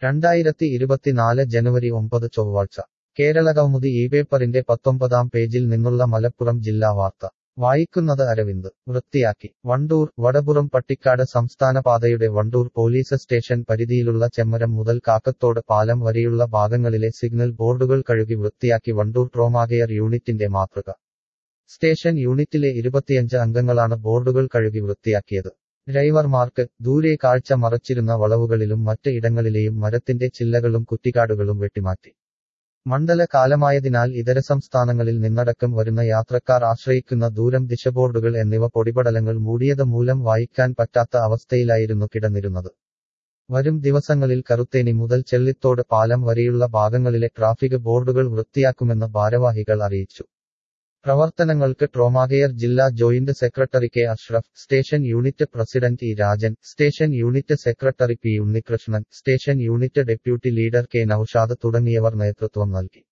രണ്ടായിരത്തി ഇരുപത്തിനാല് ജനുവരി ഒമ്പത് ചൊവ്വാഴ്ച കേരളകൗമുദി ഈ പേപ്പറിന്റെ പത്തൊമ്പതാം പേജിൽ നിന്നുള്ള മലപ്പുറം ജില്ലാ വാർത്ത വായിക്കുന്നത് അരവിന്ദ് വൃത്തിയാക്കി വണ്ടൂർ വടപുറം പട്ടിക്കാട് സംസ്ഥാന പാതയുടെ വണ്ടൂർ പോലീസ് സ്റ്റേഷൻ പരിധിയിലുള്ള ചെമ്മരം മുതൽ കാക്കത്തോട് പാലം വരെയുള്ള ഭാഗങ്ങളിലെ സിഗ്നൽ ബോർഡുകൾ കഴുകി വൃത്തിയാക്കി വണ്ടൂർ ട്രോമാകെയർ യൂണിറ്റിന്റെ മാതൃക സ്റ്റേഷൻ യൂണിറ്റിലെ ഇരുപത്തിയഞ്ച് അംഗങ്ങളാണ് ബോർഡുകൾ കഴുകി വൃത്തിയാക്കിയത് ഡ്രൈവർമാർക്ക് ദൂരെ കാഴ്ച മറച്ചിരുന്ന വളവുകളിലും മറ്റ് ഇടങ്ങളിലെയും മരത്തിന്റെ ചില്ലകളും കുറ്റിക്കാടുകളും വെട്ടിമാറ്റി മണ്ഡല കാലമായതിനാൽ ഇതര സംസ്ഥാനങ്ങളിൽ നിന്നടക്കം വരുന്ന യാത്രക്കാർ ആശ്രയിക്കുന്ന ദൂരം ദിശബോർഡുകൾ എന്നിവ പൊടിപടലങ്ങൾ മൂടിയത് മൂലം വായിക്കാൻ പറ്റാത്ത അവസ്ഥയിലായിരുന്നു കിടന്നിരുന്നത് വരും ദിവസങ്ങളിൽ കറുത്തേനി മുതൽ ചെള്ളിത്തോട് പാലം വരെയുള്ള ഭാഗങ്ങളിലെ ട്രാഫിക് ബോർഡുകൾ വൃത്തിയാക്കുമെന്ന് ഭാരവാഹികൾ അറിയിച്ചു പ്രവർത്തനങ്ങൾക്ക് ട്രോമാകെയർ ജില്ലാ joint secretary K Ashraf station unit president E Rajan station unit secretary P Unnikrishnan station unit deputy leader K Noushad തുടങ്ങിയവർ നേതൃത്വം നൽകി